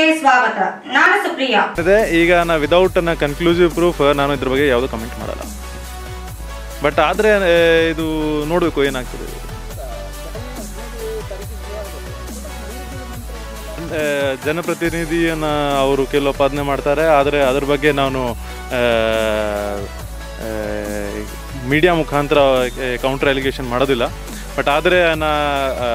ಸ್ವಾಗತ ನಾನು ಸುಪ್ರಿಯಾ ಇದೆ ಈಗ ನಾ ವಿದೌಟ್ ನ ಕನ್ಕ್ಲೂಸಿವ್ ಪ್ರೂಫ್ ನಾನು ಇದ್ರ ಬಗ್ಗೆ ಯಾವುದೂ ಕಮೆಂಟ್ ಮಾಡಲ್ಲ ಬಟ್ ಆದರೆ ಇದು ನೋಡಬೇಕು ಏನಾಗ್ತದೆ ಆ, ಜನಪ್ರತಿನಿಧಿಯನ್ನ ಅವರು ಕೆಲವು ಅಪಾದನೆ ಮಾಡ್ತಾರೆ ಆದರೆ ಅದ್ರ ಬಗ್ಗೆ ನಾನು ಮೀಡಿಯಾ ಮುಖಾಂತರ ಕೌಂಟರ್ ಅಲಿಗೇಷನ್ ಮಾಡೋದಿಲ್ಲ ಬಟ್ ಆದರೆ ನಾ ಆ,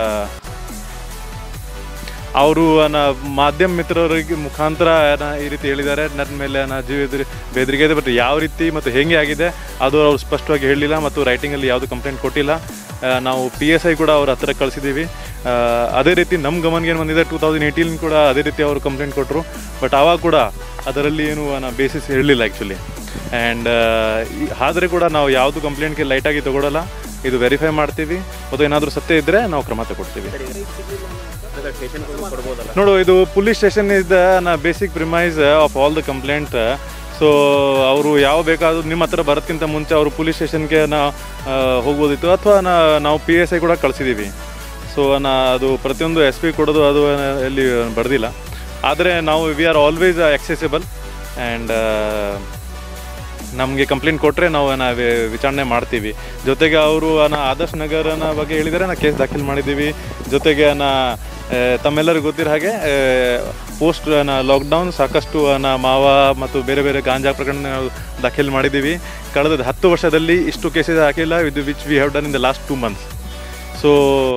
ಅವರು ನ ಮಾಧ್ಯಮ ಮಿತ್ರರಿಗೆ ಮುಖಾಂತರ ನ ಈ ರೀತಿ ಹೇಳಿದ್ದಾರೆ ನನ್ನ ಮೇಲೆ ನ ಜೀವ ಎದುರು ಬೆದರಿಕೆ ಇದೆ ಬಟ್ ಯಾವ ರೀತಿ ಮತ್ತು ಹೇಗೆ ಆಗಿದೆ ಅದು ಅವ್ರು ಸ್ಪಷ್ಟವಾಗಿ ಹೇಳಲಿಲ್ಲ ಮತ್ತು ರೈಟಿಂಗಲ್ಲಿ ಯಾವುದು ಕಂಪ್ಲೇಂಟ್ ಕೊಟ್ಟಿಲ್ಲ ಆ, ನಾವು ಪಿ ಎಸ್ ಐ ಕೂಡ ಅವ್ರ ಹತ್ರ ಕಳಿಸಿದ್ದೀವಿ ಆ, ಅದೇ ರೀತಿ ನಮ್ಮ ಗಮನಕ್ಕೆ ಏನು ಬಂದಿದೆ ಟೂ ತೌಸಂಡ್ ಏಯ್ಟೀನ್ ಕೂಡ ಅದೇ ರೀತಿ ಅವರು ಕಂಪ್ಲೇಂಟ್ ಕೊಟ್ಟರು ಬಟ್ ಆವಾಗ ಕೂಡ ಅದರಲ್ಲಿ ಏನು ನಾ ಬೇಸಿಸ್ ಹೇಳಲಿಲ್ಲ ಆ್ಯಕ್ಚುಲಿ ಆ್ಯಂಡ್ ಆದರೆ ಕೂಡ ನಾವು ಯಾವುದು ಕಂಪ್ಲೇಂಟ್ಗೆ ಲೈಟಾಗಿ ತಗೊಳ್ಳಲ್ಲ ಇದು ವೆರಿಫೈ ಮಾಡ್ತೀವಿ ಮತ್ತು ಏನಾದರೂ ಸತ್ಯ ಇದ್ದರೆ ನಾವು ಕ್ರಮ ತಗೊಳ್ತೀವಿ ನೋಡು ಇದು ಪೊಲೀಸ್ ಸ್ಟೇಷನ್ ಇಸ್ ದ ನಾ basic premise of all the complaint so ಅವರು ಯಾವ ಬೇಕಾದ್ರೂ ನಿಮ್ಮ ಹತ್ರ ಬರೋದಕ್ಕಿಂತ ಮುಂಚೆ ಅವರು ಪೊಲೀಸ್ ಸ್ಟೇಷನ್ಗೆ ನಾ ಆ, ಹೋಗ್ಬೋದಿತ್ತು ಅಥವಾ ನಾ ನಾವು ಪಿ ಎಸ್ ಐ ಕೂಡ ಕಳಿಸಿದ್ದೀವಿ ಸೊ ನಾ ಅದು ಪ್ರತಿಯೊಂದು ಎಸ್ ಪಿ ಕೊಡೋದು ಅದು ಎಲ್ಲಿ ಬರೆದಿಲ್ಲ ಆದರೆ ನಾವು we are always accessible and ನಮಗೆ ಕಂಪ್ಲೇಂಟ್ ಕೊಟ್ಟರೆ ನಾವು ನಾವು ವಿಚಾರಣೆ ಮಾಡ್ತೀವಿ ಜೊತೆಗೆ ಅವರು ನಾ ಆದರ್ಶ್ ನಗರನ ಬಗ್ಗೆ ಹೇಳಿದರೆ ನಾ ಕೇಸ್ ದಾಖಲು ಮಾಡಿದ್ದೀವಿ ಜೊತೆಗೆ ನಾ ಆ, ತಮ್ಮೆಲ್ಲರಿಗೂ ಗೊತ್ತಿರೋ ಹಾಗೆ ಪೋಸ್ಟ್ ನಾ ಲಾಕ್ಡೌನ್ ಸಾಕಷ್ಟು ನಾ ಮಾವ ಮತ್ತು ಬೇರೆ ಬೇರೆ ಗಾಂಜಾ ಪ್ರಕರಣ ನಾವು ದಾಖಲು ಮಾಡಿದ್ದೀವಿ ಕಳೆದ ಹತ್ತು ವರ್ಷದಲ್ಲಿ ಇಷ್ಟು ಕೇಸಸ್ ಹಾಕಿಲ್ಲ with which we have done in the last two months so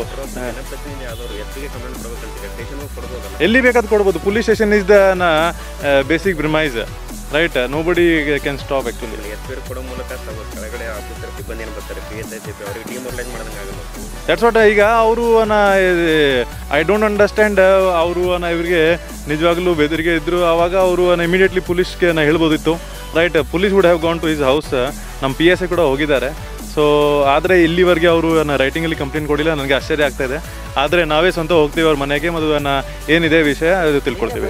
ಎಲ್ಲಿ ಬೇಕಾದ್ ಕೊಡ್ಬೋದು police station is the basic premise right nobody can stop actually ಕೊಡೋ ಮೂಲಕ ತಮ್ಮ ಕೆಳಗಡೆ ಆಫೀಸರ್ ಸಿಬ್ಬಂದಿ ಏನು ಬರ್ತಾರೆ P S I C P ಅವರಿಗೆ ಡಿಮೋರಲೈಸ್ ಮಾಡ್ದಂಗೆ ಆಗಲ್ಲ ದಟ್ಸ್ ವಾಟ್ ಈಗ ಅವರು ಐ ಡೋಂಟ್ ಅಂಡರ್ಸ್ಟ್ಯಾಂಡ್ ಅವರು ಇವರಿಗೆ ನಿಜವಾಗ್ಲೂ ಬೆದರಿಕೆ ಇದ್ರು ಆವಾಗ ಅವರು ಇಮಿಡಿಯೇಟ್ಲಿ ಪೊಲೀಸ್ಗೆ ನಾ ಹೇಳ್ಬೋದಿತ್ತು right police would have gone to his house ನಮ್ಮ ಪಿ ಎಸ್ ಐ ಕೂಡ ಹೋಗಿದ್ದಾರೆ ಸೊ ಆದರೆ ಇಲ್ಲಿವರೆಗೆ ಅವರು ರೈಟಿಂಗಲ್ಲಿ ಕಂಪ್ಲೇಂಟ್ ಕೊಡಿಲ್ಲ ನನಗೆ ಆಶ್ಚರ್ಯ ಆಗ್ತಾ ಇದೆ ಆದರೆ ನಾವೇ ಸ್ವಂತ ಹೋಗ್ತೀವಿ ಅವ್ರ ಮನೆಗೆ ಮತ್ತು ನಾ ಏನಿದೆ ವಿಷಯ ಅದು ತಿಳ್ಕೊಳ್ತೀವಿ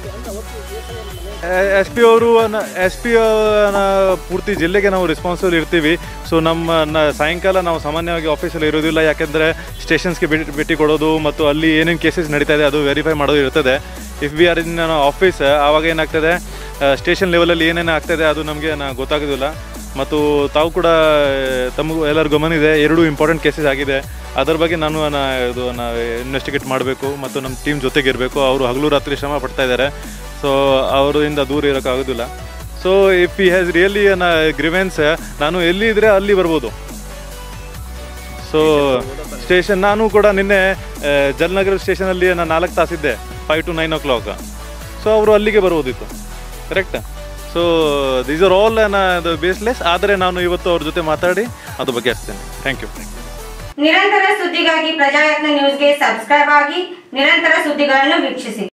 ಎಸ್ ಪಿ ಅವರು ಎಸ್ ಪಿ ಪೂರ್ತಿ ಜಿಲ್ಲೆಗೆ ನಾವು ರೆಸ್ಪಾನ್ಸಿಬಲ್ ಇರ್ತೀವಿ ಸೊ ನಮ್ಮ ನ- ಸಾಯಂಕಾಲ ನಾವು ಸಾಮಾನ್ಯವಾಗಿ ಆಫೀಸಲ್ಲಿ ಇರೋದಿಲ್ಲ ಯಾಕೆಂದರೆ ಸ್ಟೇಷನ್ಸ್ಗೆ ಭೇಟಿ ಭೇಟಿ ಕೊಡೋದು ಮತ್ತು ಅಲ್ಲಿ ಏನೇನು ಕೇಸಸ್ ನಡೀತಾ ಇದೆ ಅದು ವೆರಿಫೈ ಮಾಡೋದು ಇರ್ತದೆ if we are in office ಆವಾಗ ಏನಾಗ್ತದೆ ಸ್ಟೇಷನ್ ಲೆವೆಲಲ್ಲಿ ಏನೇನು ಆಗ್ತದೆ ಅದು ನಮಗೆ ನಾ ಗೊತ್ತಾಗೋದಿಲ್ಲ ಮತ್ತು ತಾವು ಕೂಡ ತಮಗೂ ಎಲ್ಲರ ಗಮನ ಇದೆ ಎರಡು ಇಂಪಾರ್ಟೆಂಟ್ ಕೇಸಸ್ ಆಗಿದೆ ಅದರ ಬಗ್ಗೆ ನಾನು ನಾ ಇದು ನಾ ಇನ್ವೆಸ್ಟಿಗೇಟ್ ಮಾಡಬೇಕು ಮತ್ತು ನಮ್ಮ ಟೀಮ್ ಜೊತೆಗೆ ಇರಬೇಕು ಅವರು ಹಗಲು ರಾತ್ರಿ ಶ್ರಮ ಪಡ್ತಾ ಇದ್ದಾರೆ ಸೊ ಅವರಿಂದ ದೂರ ಇರೋಕ್ಕಾಗೋದಿಲ್ಲ so if he has really a grievance ನಾನು ಎಲ್ಲಿ ಇದ್ರೆ ಅಲ್ಲಿ ಬರ್ಬೋದು ಸೊ ಸ್ಟೇಷನ್ ನಾನು ಕೂಡ ನಿನ್ನೆ ಆ, ಜಲ್ನಗರ ಸ್ಟೇಷನಲ್ಲಿ ನಾನು ನಾಲ್ಕು ತಾಸಿದ್ದೆ five to nine o'clock so ಅವರು ಅಲ್ಲಿಗೆ ಬರ್ಬೋದಿತ್ತು correct so these are all ಅದು ಬೇಸ್ಲೆಸ್ ಆದರೆ ನಾನು ಇವತ್ತು ಅವ್ರ ಜೊತೆ ಮಾತಾಡಿ ಅದ್ರ ಬಗ್ಗೆ ಹಚ್ತೇನೆ ಥ್ಯಾಂಕ್ ಯು ನಿರಂತರ ಸುದ್ದಿಗಾಗಿ ಪ್ರಜಾಯತ್ನ ನ್ಯೂಸ್ಗೆ ಸಬ್ಸ್ಕ್ರೈಬ್ ಆಗಿ ನಿರಂತರ ಸುದ್ದಿಗಳನ್ನು ವೀಕ್ಷಿಸಿ